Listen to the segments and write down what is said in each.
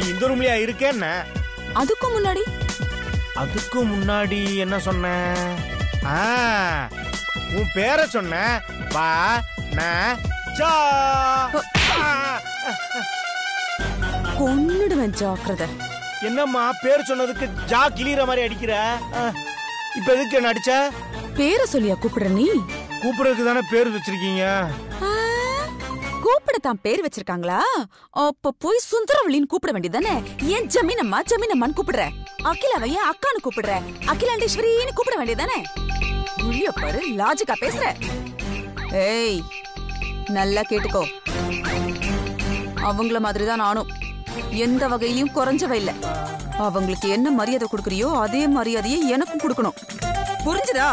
இந்த ரூம்லயா இருக்கேன்ன அதுக்கும் முன்னாடி அதுக்கு முன்னாடி என்ன சொன்ன ஆ, உன் பேரை சொன்ன பா ந ஜா ஆ. கொன்னுடுவேன் ஜாக்கிரதை என்னம்மா பேர் சொன்னதுக்கு ஜா கிளியற மாதிரி அடிக்கிற ஆ, இப்ப எதுக்கு என்ன அடிச்ச பேரை சொல்லியா கூப்பிடுற நீ கூப்பிடுறதுக்கு தானே பேர் வச்சிருக்கீங்க ஆ, கூப்பிடத்தான் பேர் வச்சிருக்காங்களா அப்ப போய் சுந்தரவளின்னு கூப்பிட வேண்டியதானே ஏன் ஜமீனம்மா ஜமீனம்மான்னு கூப்பிடுற அகிலாவைய அக்கான்னு கூப்பிடுற அகிலாண்டேஸ்வரின்னு கூப்பிட வேண்டியதானே உள்ள பாரு லாஜிக்கா பேசுற ஏய் நல்லா கேட்டுக்கோ அவங்கள மாதிரிதான் நானும் எந்த வகையிலயும் குறைஞ்சவ இல்ல அவங்களுக்கு என்ன மரியாதை கொடுக்கறியோ அதே மரியாதையை எனக்கும் கொடுக்கணும் புரிஞ்சுதா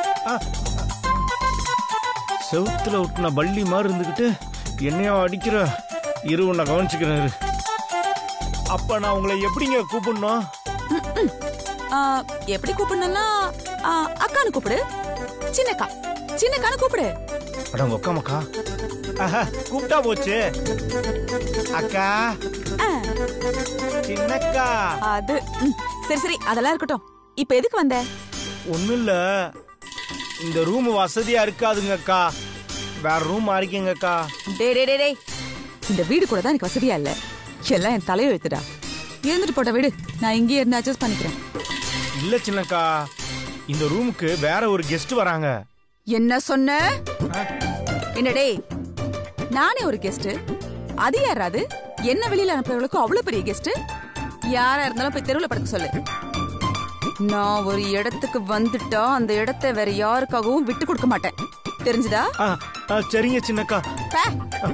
செவுத்துல விட்டுன பள்ளி மாதிரி இருந்துகிட்டு என்னையா அடிக்கிற இரு உன்னை கவனிச்சுக்கிறேன் இரு. அப்ப நான் உங்களை எப்படிங்க கூப்பிடணும் ஆ, எப்படி கூப்பிடணும்னா ஆ, அக்கான்னு கூப்பிடு சின்னக்கா சின்னக்கான்னு கூப்பிடு அட உங்க அக்கா மக்கா ஆஹா, கூப்பிட்டா போச்சு அக்கா ஆ, சின்னக்கா அது ம், சரி சரி அதெல்லாம் இருக்கட்டும் இப்ப எதுக்கு வந்த ஒண்ணும் இல்ல இந்த ரூம் வசதியா இருக்காதுங்க அக்கா வேற ரூம் மாறிக்கங்க அக்கா டே டே டே டேய் இந்த வீடு கூட தான் எனக்கு வசதியா இல்ல எல்லாம் என் தலையெழுத்துடா இருந்துட்டு போட்ட வீடு நான் இங்கேயே இருந்து அட்ஜஸ்ட் பண்ணிக்கிறேன் இல்ல சின்னக்கா இந்த ரூமுக்கு வேற ஒரு கெஸ்ட் வராங்க என்ன சொன்ன என்ன டேய் நானே ஒரு கெஸ்ட் அது யாராது என்ன வெளியில அனுப்புறவங்களுக்கு அவ்வளவு பெரிய கெஸ்ட் யாரா இருந்தாலும் போய் தெருவுல படுக்க சொல்லு நான் ஒரு இடத்துக்கு வந்துட்டா அந்த இடத்தை வேற யாருக்காகவும் விட்டு கொடுக்க மாட்டேன் தெரிஞ்சுதா ஆ, ஆ, சரிங்க சின்னக்கா பே.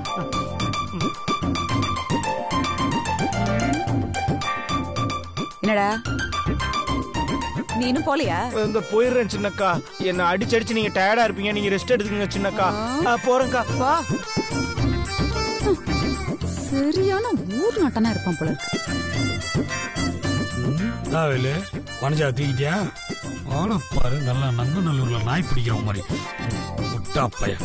என்னடா நீனும் போலையா இந்த போயிடுறேன் சின்னக்கா என்ன அடிச்சு அடிச்சு நீங்க டயர்டா இருப்பீங்க நீங்க ரெஸ்ட் எடுத்துக்கங்க சின்னக்கா ஆ, போறேன்க்கா வா சரியான ஊர் நாட்டனா இருப்பான் போல இருக்கு தாவேலு வனஜா தூக்கிட்டியா ஆனா பாரு நல்லா நங்கநல்லூர்ல நாய் பிடிக்கிற மாதிரி முட்டா பையன்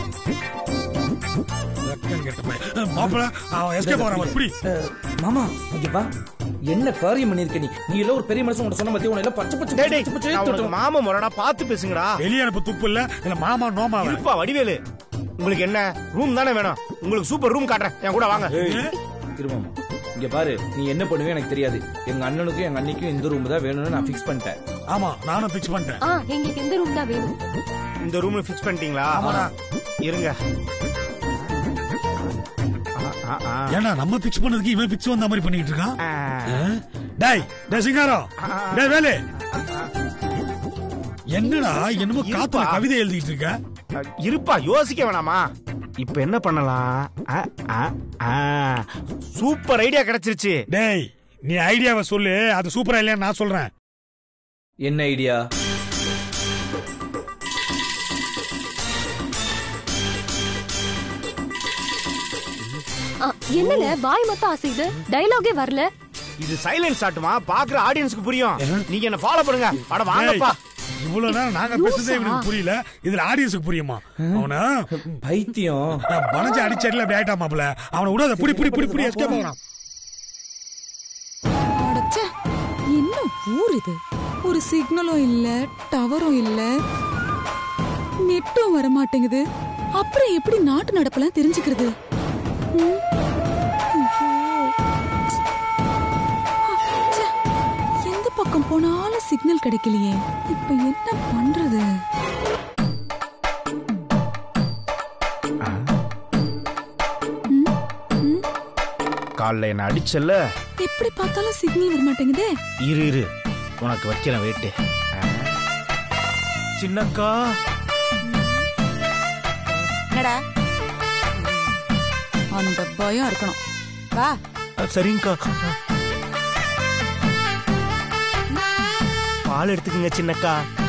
வெக்கம் கெட்ட பையன் மாப்பிள அவன் எஸ்கே போறான் பிடி அஹ், மாமா இங்க வா என்ன காரியம் பண்ணிருக்க நீ நீ எல்லாம் ஒரு பெரிய மனுஷன் உன்ட சொன்ன பத்தி உன்னை எல்லாம் பச்சை பச்சை டேய், டேய், பச்சை பச்சை நான் தொட்டு- உனக்கு மாமா முறடா பார்த்து பேசுங்கடா வெளியே அனுப்ப துப்பு இல்ல இல்ல மாமா நோமா வேற. இருப்பா வடிவேலு உங்களுக்கு என்ன ரூம் தானே வேணும் உங்களுக்கு சூப்பர் ரூம் காட்டுறேன் என் கூட வாங்க ஏய், இரு மாமா இங்க பாரு நீ என்ன பண்ணுவே எனக்கு தெரியாது எங்க அண்ணனுக்கும் எங்க அண்ணிக்கும் இந்த ரூம் தான் வேணும்னு நான் ஃபிக்ஸ் பண்ணிட்டேன் ஆமா நானும் பிக்ஸ் பண்ணிட்டேன் ஆ எங்களுக்கு இந்த ரூம் தான் வேணும் இந்த ரூம்ல ஃபிக்ஸ் பண்ணிட்டீங்களா இருங்க ஆ, ஆ, ஆ. ஏன்னா நம்ம பிக்ஸ் பண்ணதுக்கு இவன் பிக்ஸ் வந்த மாதிரி பண்ணிட்டு இருக்கான் ஆ. ஆ? டேய் டேய் சிங்காரம் டேய் வேலு என்னடா என்னமோ காத்துல இருப்பா. கவிதை எழுதிட்டு இருக்க ஆ, இருப்பா யோசிக்க வேணாமா இப்ப என்ன பண்ணலாம் ஆ, ஆ, ஆ. சூப்பர் ஐடியா கிடைச்சிருச்சு டேய் நீ ஐடியாவை சொல்லு அது சூப்பரா இல்லையா நான் சொல்றேன் என்ன ஐடியா ஆ, என்னல வாய் மட்டும் அசையுது டயலாகே வரல இது சைலன்ஸ் ஆட்டுமா பாக்குற ஆடியன்ஸ்க்கு புரியும் நீங்க என்ன ஃபாலோ பண்ணுங்க அட வாங்கப்பா இவ்வளவு நேரம் நாங்க பேசுறதே இவனுக்கு புரியல இதுல ஆடியன்ஸுக்கு புரியுமா அவன பைத்தியம் வனஞ்சு அடிச்சடில அப்படி ஆயிட்டா மாப்ள அவனை விடாத புடி புடி புடி புடி எஸ்கே போகிறான் அடச்சே, என்ன ஊர் இது ஒரு சிக்னலும் இல்ல டவரும் இல்ல நெட்டும் வர மாட்டேங்குது அப்புறம் எப்படி நாட்டு நடப்பெல்லாம் தெரிஞ்சுக்கிறது ம்? ஐயோ. ச்சே, எந்த பக்கம் போனாலும் சிக்னல் கிடைக்கலையே இப்ப என்ன பண்றது ம்? ம்? காலைல என்ன அடிச்சல்ல எப்படி பார்த்தாலும் சிக்னல் வர மாட்டேங்குதே இரு இரு உனக்கு வைக்கிறேன் வெயிட்டு ஆ. சின்னக்கா என்னடா அந்த பயம் இருக்கணும் வா ஆ, சரிங்கக்கா பால் எடுத்துக்கங்க சின்னக்கா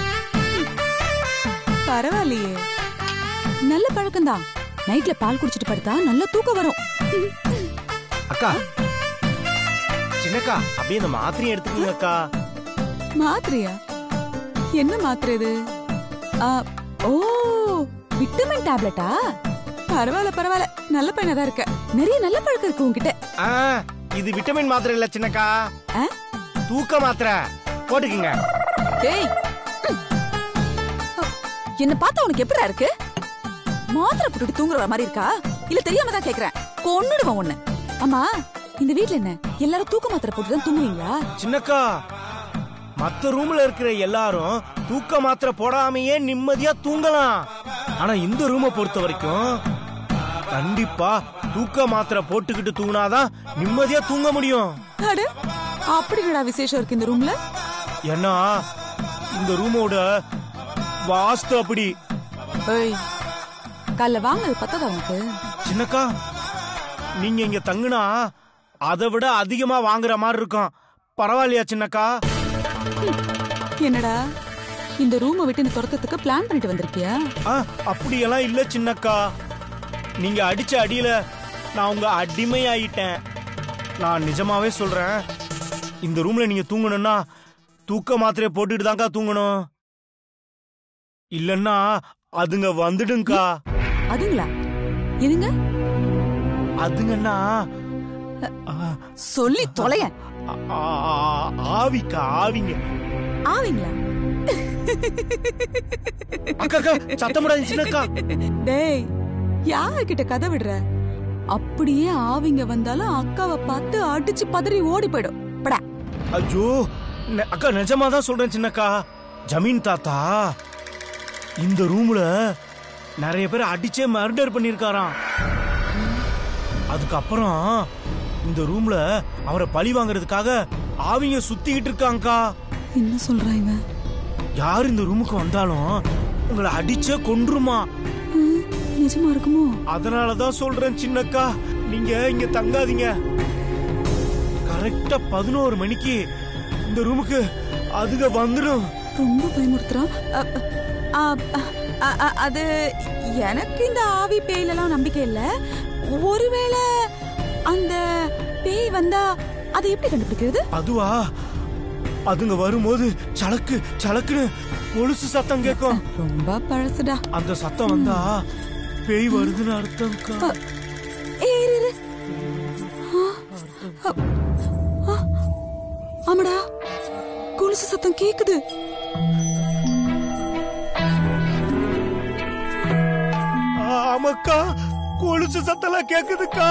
பரவாயில்லையே நல்ல பழக்கம்தான் நைட்ல பால் குடிச்சிட்டு படுத்தா நல்ல தூக்கம் வரும் அக்கா சின்னக்கா அப்படியே இந்த மாத்திரையும் எடுத்துக்கங்க அக்கா மாத்திரையா என்ன மாத்திரை இது ஆ, ஓ விட்டமின் டேப்லெட்டா பரவாயில்ல பரவாயில்ல நல்ல பையனா தான் இருக்க நிறைய நல்ல பழக்கம் இருக்கு உன்கிட்ட ஆ, இது விட்டமின் மாத்திரை இல்ல சின்னக்கா ஆ? தூக்க மாத்திரை போட்டுக்குங்க டேய் ம். என்ன பார்த்தா உனக்கு எப்படிடா இருக்கு மாத்திரை போட்டுட்டு தூங்குற மாதிரி இருக்கா இல்ல தெரியாம தான் கேக்குறேன் கொன்னுடுவேன் உன்னை ஆமா இந்த வீட்ல என்ன எல்லாரும் தூக்க மாத்திரை போட்டு தான் தூங்குவீங்களா சின்னக்கா மத்த ரூம்ல இருக்கிற எல்லாரும் தூக்க மாத்திரை போடாமையே நிம்மதியா தூங்கலாம் ஆனா இந்த ரூமை பொறுத்த வரைக்கும் கண்டிப்பா தூக்க மாத்திரை போட்டுக்கிட்டு தூங்கினாதான் நிம்மதியா தூங்க முடியும் அட அப்படிடா விசேஷம் இருக்கு இந்த ரூம்ல ஏன்னா இந்த ரூமோட வாஸ்து அப்படி ஏய் காலைல வாங்கினது பத்தாதா உனக்கு சின்னக்கா நீங்க இங்க தங்குனா அதை விட அதிகமா வாங்குற மாதிரி இருக்கும் பரவாயில்லையா சின்னக்கா என்னடா இந்த ரூமை விட்டு நீ துரத்துறதுக்கு பிளான் பண்ணிட்டு வந்திருக்கியா ஆ, அப்படியெல்லாம் இல்ல சின்னக்கா நீங்க அடிச்ச அடியில நான் உங்க அடிமை ஆயிட்டேன் நான் நிஜமாவே சொல்றேன் இந்த ரூம்ல நீங்க தூங்கணும்னா தூக்க மாத்திரையை போட்டுட்டு தான்க்கா தூங்கணும் இல்லன்னா அதுங்க வந்துடுங்கக்கா அதுங்களா எதுங்க அதுங்கன்னா ஆ, சொல்லி தொலையன் ஆ, ஆ, ஆவிக்கா ஆவிங்க ஆவீங்களா அக்கா அக்கா சத்தமிடாது சின்னக்கா டேய் யார்கிட்ட கதை விடுற அப்படியே ஆவிங்க வந்தாலும் அக்காவை பார்த்து அடிச்சு பதறி ஓடி போயிடும் படா ஐயோ நெ- அக்கா நிஜமா தான் சொல்றேன் சின்னக்கா ஜமீன் தாத்தா இந்த ரூம்ல நிறைய பேர் அடிச்சே மர்டர் பண்ணிருக்காராம் அதுக்கப்புறம் இந்த ரூம்ல அவரை பழி வாங்குறதுக்காக ஆவிங்க சுத்திக்கிட்டு இருக்காங்கக்கா என்ன சொல்றான் இவன் யார் இந்த ரூமுக்கு வந்தாலும் உங்களை அடிச்சே கொன்றுமா ம், நிஜமா இருக்குமோ அதனாலதான் சொல்றேன் சின்னக்கா நீங்க இங்க தங்காதீங்க கரெக்டா பதினோரு மணிக்கு இந்த ரூமுக்கு அதுக வந்துடும் ரொம்ப பயமுறுத்துறான் அ, அ, அ, அ, அ, அது எனக்கு இந்த ஆவி பேயிலலாம் நம்பிக்கை இல்ல ஒருவேளை அந்த பேய் வந்தா அதை எப்படி கண்டுபிடிக்கிறது அதுவா அதுங்க வரும்போது சலக்கு சலக்குன்னு கொலுசு சத்தம் கேட்கும் ரொம்ப பழசுடா அந்த சத்தம் வந்தா பேய் வருதுன்னு அர்த்தம்க்கா ஏய், இரு, இரு. ஆ, அ, ஆ, ஆமாடா கொலுசு சத்தம் கேக்குது ஆமாக்கா கொலுசு சத்தம்லாம் கேக்குதுக்கா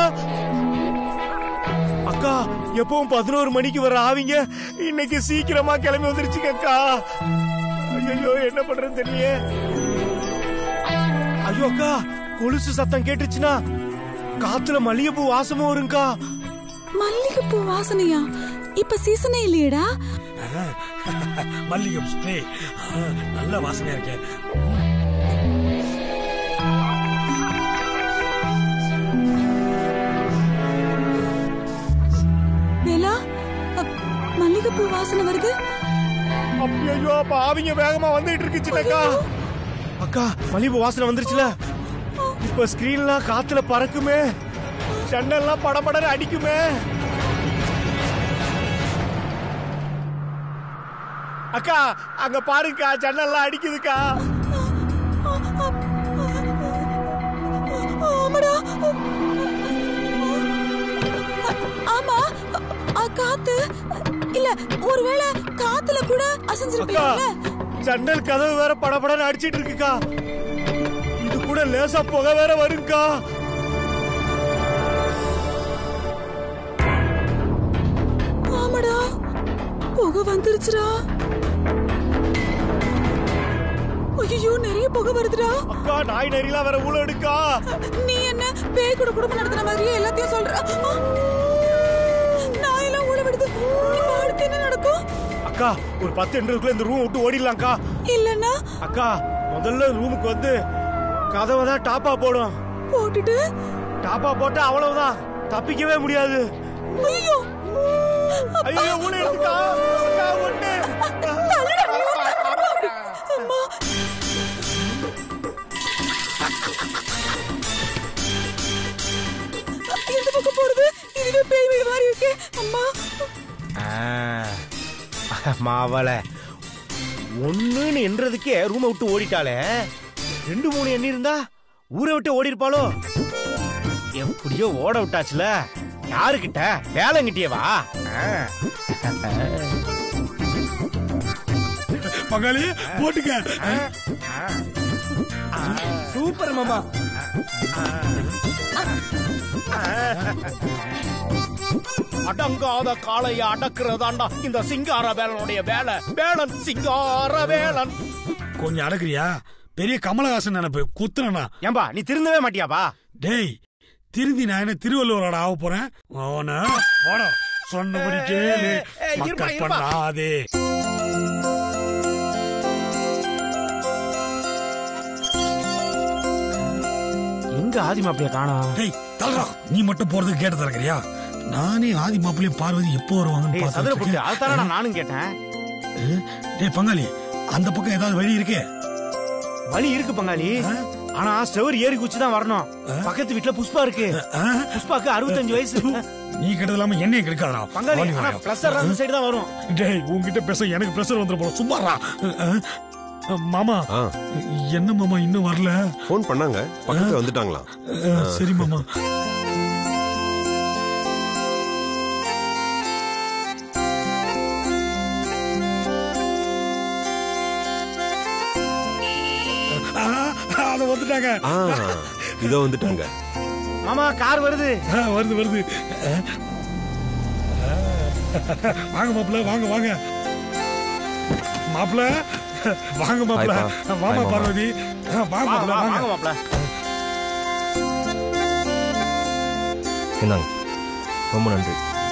அக்கா எப்பவும் பதினோரு மணிக்கு வர ஆவிங்க இன்னைக்கு சீக்கிரமா கிளம்பி வந்துருச்சுங்கக்கா ஐயோ என்ன பண்றது தெரியலையே ஐயோ அக்கா கொலுசு சத்தம் கேட்டுச்சுன்னா காத்துல மல்லிகைப்பூ வாசமும் வருங்கக்கா மல்லிகைப்பூ வாசனையா இப்ப சீசனே இல்லையேடா மல்லிகை ஸ்ப்ரே நல்ல வாசனையா இருக்கே வேலா அ, மல்லிகைப்பூ வாசனை வருது ஐயோ அப்ப ஆவிங்க வேகமா வந்துட்டு இருக்குச்சுலக்கா அக்கா மல்லிகைப்பூ வாசனை வந்துருச்சுல இப்ப ஸ்கிரீன்லாம் காத்துல பறக்குமே ஜன்னல்லாம் படபடன்னு அடிக்குமே அக்கா அங்க பாருங்கக்கா ஜன்னல்லாம் அடிக்குதுக்கா ஆமாடா ஆமா அ, காத்து இல்ல ஒருவேளை காத்துல கூட அக்கா அசைஞ்சிருப்பீங்கல்ல ஜன்னல் கதவு வேற படபடன்னு அடிச்சிட்டு இருக்குக்கா இது கூட லேசா புகை வேற வருங்கக்கா ஆமாடா புகை வந்துருச்சுடா ஐயோ நிறைய புகை வருதுடா அக்கா நாய் நரிலாம் வேற ஊழ எடுக்கா நீ என்ன பேய் கூட குடும்பம் நடத்துன மாதிரியே எல்லாத்தையும் சொல்ற ஆ! நாயெல்லாம் ஊழ விடுது இப்ப அடுத்து என்ன நடக்கும் அக்கா ஒரு பத்து எண்களுக்குள்ள இந்த ரூம் விட்டு ஓடிடலாம்க்கா இல்லன்னா அக்கா முதல்ல ரூமுக்கு வந்து கதவை தான் டாப்பா போடும் போட்டுட்டு டாப்பா போட்டா அவ்வளவுதான் தப்பிக்கவே முடியாது ஐயோ ஐயோ ஊழ எடுத்துக்கா அக்கா ஒண்ணு அம்மா எந்த பக்கம் போறது இதுவே பேய் வீடு மாதிரி இருக்கு அம்மா மாவள ஒண்ணுன்னு என்றதுக்கே ரூமை விட்டு ஓடிட்டாளே ரெண்டு மூணு எண்ணி இருந்தா ஊரை விட்டு ஓடி இருப்பாளோ எப்படியோ ஓட விட்டாச்சுல யாருக்கிட்ட வேலைங்கிட்டியவா பங்காளி போட்டுக்க சூப்பர் மாமா அடங்காத காளைய அடக்குறதாண்டா இந்த சிங்கார வேலனுடைய வேலை வேலன் சிங்கார வேலன் கொஞ்சம் அடக்குறியா பெரிய கமலஹாசன் நினைப்பு குத்துனா ஏம்பா நீ திருந்தவே மாட்டியாப்பா டேய் திருந்தி நான் என்ன திருவள்ளுவரோட ஆக போறேன் அவன போடா சொன்னபடி கேளு ஏய், இருப்பா, மக்கள் இருப்பா. பண்ணாதே எங்க ஆதி மாப்பிளைய காணோம் டேய் தல்றா நீ மட்டும் போறதுக்கு கேட்டு திறக்கிறியா நானே ஆதி மாப்பிளையும் பார்வதி எப்போ வருவாங்கன்னு டேய் சதுர புட்டு பார்த்துட்டு அதுதானே நானும் கேட்டேன் டேய் பங்காளி அந்த பக்கம் ஏதாவது வழி இருக்கே வழி இருக்கு பங்காளி ஆனா செவர் ஏறி குச்சி தான் வரணும் பக்கத்து வீட்டுல புஷ்பா இருக்கு ஆ? புஷ்பாக்கு அறுபத்தஞ்சு வயசு நீ கிட்ட இல்லாம என்னைய கெடுக்காதடா பங்காளி வாடி ஆனா வாயா. பிளஸ் அந்த சைடு தான் வரும் டேய் உன்கிட்ட பேச எனக்கு பிரஷர் வந்துட போல சும்மாடா அஹ், மாமா ஆ என்ன மாமா இன்னும் வரல ஃபோன் பண்ணாங்க பக்கத்துல வந்துட்டாங்களாம் அஹ், சரி மாமா அத வந்துட்டாங்க ஆ இதோ வந்துட்டாங்க மாமா கார் வருது ஆ, வருது வருது அஹ். வாங்க மாப்பிள்ள வாங்க வாங்க மாப்பிள்ள வாங்க மாப்பிள்ள Hi, பா. வாமா Hi, மாமா. பார்வதி ஆ, வாங்க வா, மாப்பிள்ள வா, வாங்க வாங்க மாப்பிள இந்தாங்க ரொம்ப நன்றி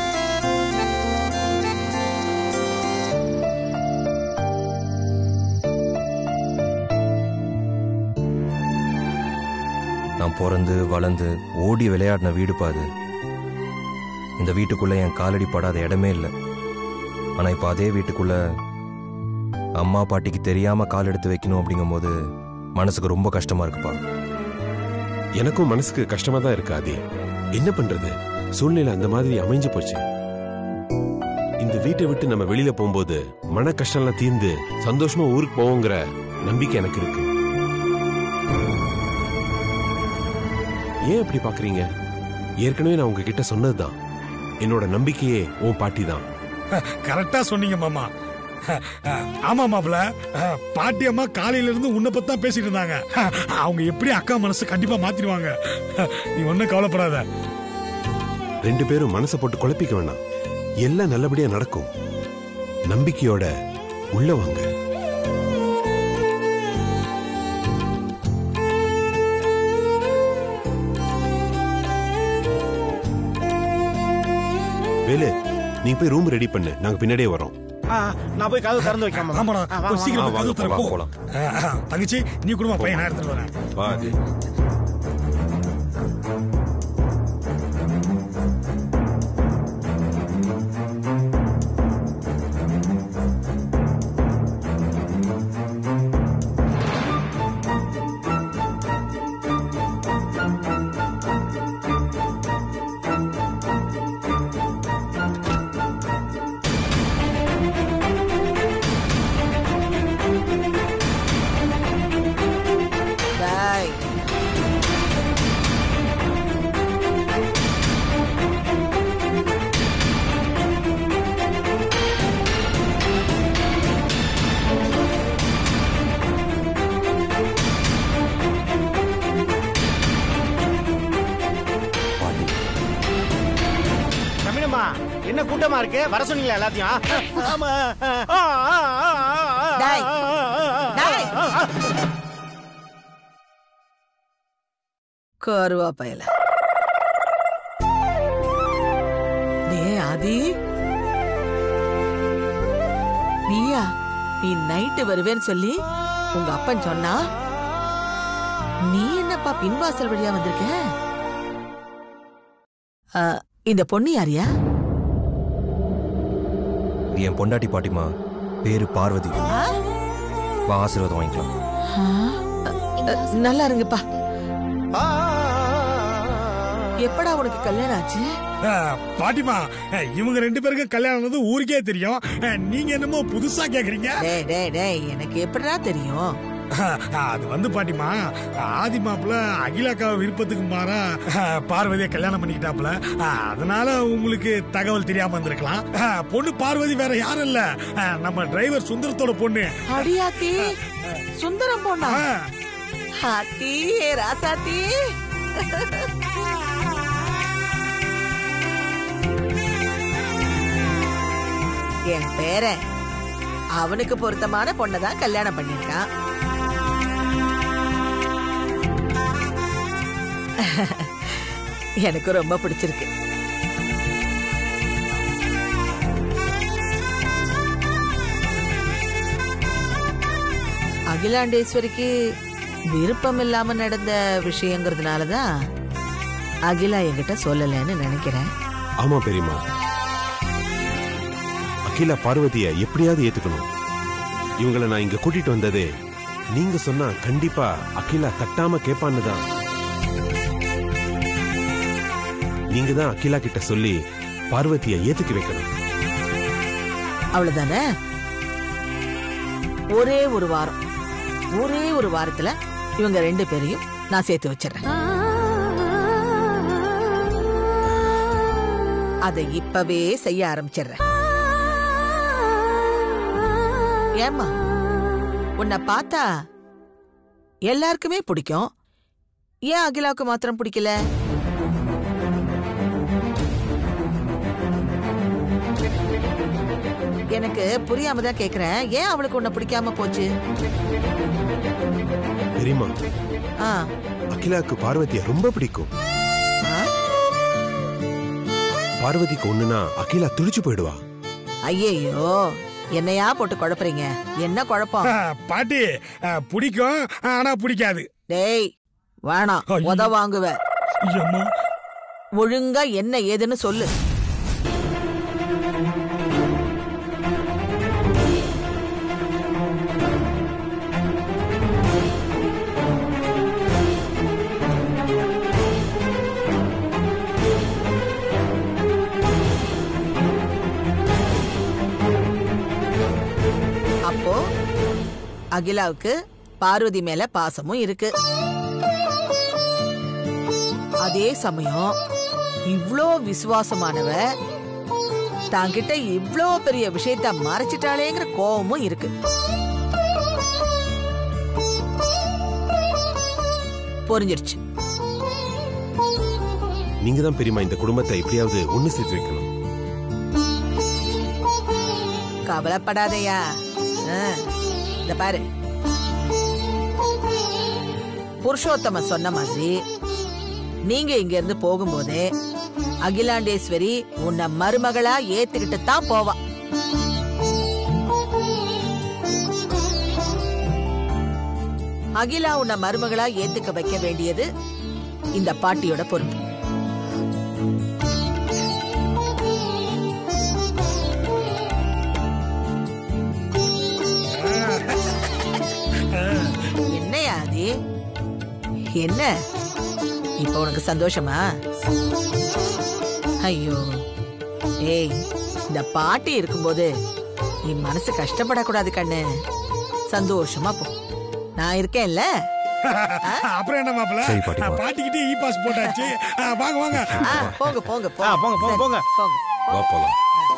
நான் பிறந்து வளர்ந்து ஓடி விளையாடின வீடு பாது இந்த வீட்டுக்குள்ள என் காலடி படாத இடமே இல்லை ஆனா இப்போ அதே வீட்டுக்குள்ள அம்மா பாட்டிக்கு தெரியாம கால் எடுத்து வைக்கணும் அப்படிங்கும்போது மனசுக்கு ரொம்ப கஷ்டமா இருக்குப்பா எனக்கும் மனசுக்கு கஷ்டமா தான் இருக்கு ஆதி என்ன பண்றது சூழ்நிலை அந்த மாதிரி அமைஞ்சு போச்சு இந்த வீட்டை விட்டு நம்ம வெளியில போகும்போது மன கஷ்டம்லாம் தீர்ந்து சந்தோஷமா ஊருக்கு போவோங்கிற நம்பிக்கை எனக்கு இருக்கு ஏன் இப்படி பாக்குறீங்க ஏற்கனவே நான் உங்ககிட்ட சொன்னதுதான் என்னோட நம்பிக்கையே உன் பாட்டி தான் கரெக்டா சொன்னீங்க மாமா ஆமா மாப்பிள்ள பாட்டி அம்மா காலையில இருந்து உன்னை பத்தி தான் பேசிட்டு இருந்தாங்க அவங்க எப்படி அக்கா மனசு கண்டிப்பா மாத்திடுவாங்க நீ ஒன்னும் கவலைப்படாத ரெண்டு பேரும் மனசை போட்டு குழப்பிக்க வேணாம் எல்லாம் நல்லபடியா நடக்கும் நம்பிக்கையோட உள்ள வாங்க வேலு நீ போய் ரூம் ரெடி பண்ணு நாங்க பின்னாடியே வரோம் ஆ, நான் போய் கதவு திறந்து வைக்காம ஆமாடா கொஞ்சம் சீக்கிரம் போய் கதவு திறப்போ போலாம். தங்கச்சி நீ குடும்ப பையன் நான் எடுத்துட்டு வரேன் வா ஆதி. டேய் பாட்டி தமிழம்மா என்ன கூட்டமா இருக்கு வர சொன்னீங்களா எல்லாத்தையும் ஆமா ஆ, ஆ, ஆ, ஆ, ஆ, டேய். ஆ, ஆ, ஆ, டேய். ஆ, ஆ. கருவா பயல டேய் ஆதி நீயா நீ நைட்டு வருவேன்னு சொல்லி உங்க அப்பன் சொன்னா நீ என்னப்பா பின்வாசல் வழியா வந்திருக்க ஆ, இந்த பொண்ணு யாரியா இது என் பொண்டாட்டி பாட்டிமா பேரு பார்வதி வா ஆசீர்வாதம் வாங்கிக்கலாம் நல்லா இருங்கப்பா எப்படா உனக்கு கல்யாணம் ஆச்சு அஹ், பாட்டிமா அஹ், இவங்க ரெண்டு பேருக்கும் கல்யாணம் ஆனது ஊருக்கே தெரியும் அஹ், நீங்க என்னமோ புதுசா கேக்குறீங்க டேய் டேய் டேய் எனக்கு எப்படிடா தெரியும் அது வந்து பாட்டிமா ஆதி மாப்பிள்ள அகிலாக்கா விருப்பத்துக்கு மாறா பார்வதியை கல்யாணம் பண்ணிக்கிட்டாப்புல அதனால உங்களுக்கு தகவல் தெரியாம இருந்திருக்கலாம் பொண்ணு பார்வதி வேற யாரும் இல்ல நம்ம டிரைவர் சுந்தரத்தோட பொண்ணு அடியாத்தி சுந்தரம் போனா ஆ, ஹாத்தி ராசாத்தி என் பேரன் அவனுக்கு பொருத்தமான பொண்ணை தான் கல்யாணம் பண்ணிருக்கான் எனக்கு ரொம்ப பிடிச்சிருக்கு அகிலாண்டேஸ்வரிக்கு விருப்பம் இல்லாம நடந்த விஷயங்கிறதுனாலதான் அகிலா என்கிட்ட சொல்லலைன்னு நினைக்கிறேன் ஆமா பெரியம்மா அகிலா பார்வதிய எப்படியாவது ஏத்துக்கணும் இவங்கள நான் இங்க கூட்டிட்டு வந்ததே நீங்க சொன்னா கண்டிப்பா அகிலா தட்டாம கேப்பான்னு தான் நீங்க தான் அகிலா கிட்ட சொல்லி பார்வதிய ஏத்துக்க வைக்கணும் அவ்வளவுதானே ஒரே ஒரு வாரம் ஒரே ஒரு வாரத்துல இவங்க ரெண்டு பேரையும் நான் சேர்த்து வச்சிடுறேன் அதை இப்பவே செய்ய ஆரம்பிச்சிடுறேன் ஏம்மா உன்னை பார்த்தா எல்லாருக்குமே பிடிக்கும் ஏன் அகிலாவுக்கு மாத்திரம் பிடிக்கல எனக்கு புரியாம தான் கேக்குறேன் ஏன் அவளுக்கு உன்னை பிடிக்காம போச்சு பெரியம்மா ஆ அகிலாக்கு பார்வதிய ரொம்ப பிடிக்கும் ஆ? பார்வதிக்கு ஒண்ணுனா அகிலா துடிச்சு போயிடுவா ஐயையோ என்னையா போட்டு குழப்புறீங்க என்ன குழப்பம் பாட்டி பிடிக்கும் ஆனா பிடிக்காது டேய் வேணாம் ஐயோ. உத வாங்குவ அம்மா ஒழுங்கா என்ன ஏதுன்னு சொல்லு அப்போ அகிலாவுக்கு பார்வதி மேல பாசமும் இருக்கு அதே சமயம் இவ்ளோ விசுவாசமானவ தாங்கிட்ட இவ்ளோ பெரிய விஷயத்த மறைச்சிட்டாளேங்கிற கோபமும் இருக்கு புரிஞ்சிருச்சு நீங்க தான் பெரியம்மா இந்த குடும்பத்தை எப்படியாவது ஒண்ணு சேர்த்து வைக்கணும் கவலைப்படாதயா ஆ, இந்த பாரு புருஷோத்தம சொன்ன மாதிரி நீங்க இங்க இருந்து போகும்போதே அகிலாண்டேஸ்வரி உன்னை மருமகளா ஏத்துக்கிட்டு தான் போவா அகிலா உன்னை மருமகளா ஏத்துக்க வைக்க வேண்டியது இந்த பாட்டியோட பொறுப்பு என்னையா அது என்ன இப்ப உனக்கு சந்தோஷமா ஐயோ ஏய் இந்த பாட்டி இருக்கும்போது நீ மனசு கஷ்டப்படக்கூடாது கண்ணு சந்தோஷமா போ நான் இருக்கேன்ல அப்புறம் என்ன மாப்பிள்ள சரி, பாட்டி, வா. பாட்டிக்கிட்டே இ பாஸ் போட்டாச்சு ஆ, வாங்க வாங்க ஆ, போங்க போங்க ஆ, போங்க, போங்க, சரி, போங்க. போங்க வா போலாம்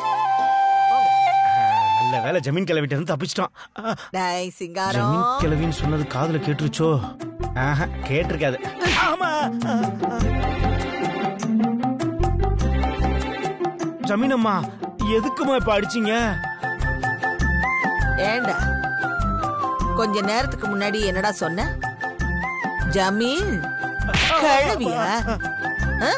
நல்ல வேலை ஜமீன் கிளவிட்டு இருந்து தப்பிச்சிட்டோம் ஆ, டேய் சிங்காரம் ஜமீன் கிளவின்னு சொன்னது காதுல கேட்டுருச்சோ ஆஹா, கேட்டிருக்காது ஆமா ஜமீன் அம்மா எதுக்குமா இப்ப அடிச்சீங்க ஏண்டா கொஞ்ச நேரத்துக்கு முன்னாடி என்னடா சொன்ன ஜமீன் கழுவியா ஆ?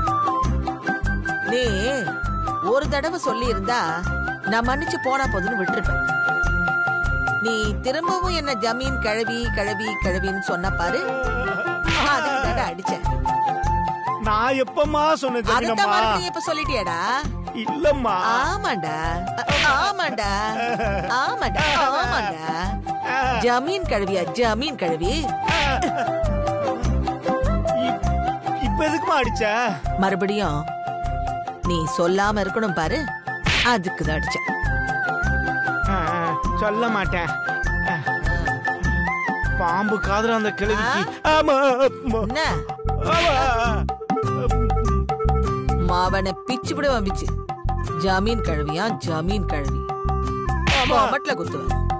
நீ ஒரு தடவை சொல்லி இருந்தா நான் மன்னிச்சு போனா போதுன்னு விட்டுருப்பேன் நீ திரும்பவும் என்ன ஜமீன் கழுவி கழுவி கழுவின்னு சொன்ன பாரு அதுக்கு தாண்டா அடிச்சேன் நான் எப்பமா சொன்னேன் ஜமீன் அதைத்தான் அம்மா மறுபடியும் இப்ப சொல்லிட்டியாடா இல்லம்மா ஆமாண்டா ஆமாண்டா ஆமாண்டா ஆமாண்டா ஜமீன் கழுவியா ஜமீன் கழுவி இப்- இப்ப எதுக்குமா அடிச்ச மறுபடியும் நீ சொல்லாம இருக்கணும் பாரு அதுக்கு தான் அடிச்சேன் ஆ, ஆ, சொல்ல மாட்டேன் ஆ. பாம்பு காதுல அந்த கிழவிக்கு ஆமா ஆமா. என்ன ஆமா. மாவனை பிச்சு விட வம்பிச்சு ஜமீன் கழுவியா ஜமீன் கழுவி மட்ல குத்துவேன்